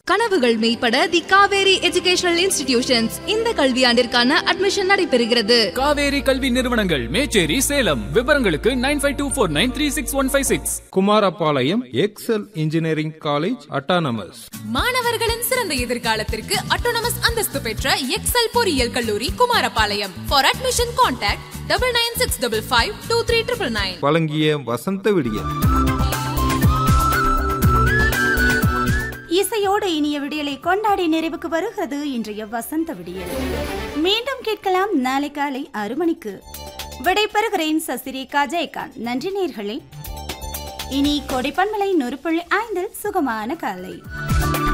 கனவுகள் மெய்ப்பட the Kaveri educational institutions இந்த கல்வியாண்டிற்கான அட்மிஷன் நடைபெறுகிறது காவேரி கல்வி நிறுவனங்கள் மேச்சேரி சேலம் விவரங்களுக்கு nine five two four nine three six one five six Kumarapalayam excel engineering college autonomous மாணவர்களின் சிறந்த எதிர்காலத்திற்கு அட்டோனமஸ் அந்தஸ்து பெற்ற எக்ஸல் பொறியியல் கல்லூரி Kumarapalayam for admission contact double nine six double five two three triple nine வழங்கிய வசந்த விடியல் இசையோடு இனிய விடியலை கொண்டாடி நிறைவுக்கு வருகிறது இன்றைய வசந்த விடியல் மீண்டும் கேட்கலாம் நாளை காலை ஆறு மணிக்கு விடைபெறுகிறேன் சசிரேகா ஜெயகாந்த் நன்றி நேர்களே இனி கொடைப்பன்மலை நொறுப்புள்ளி ஐந்தில் சுகமான காலை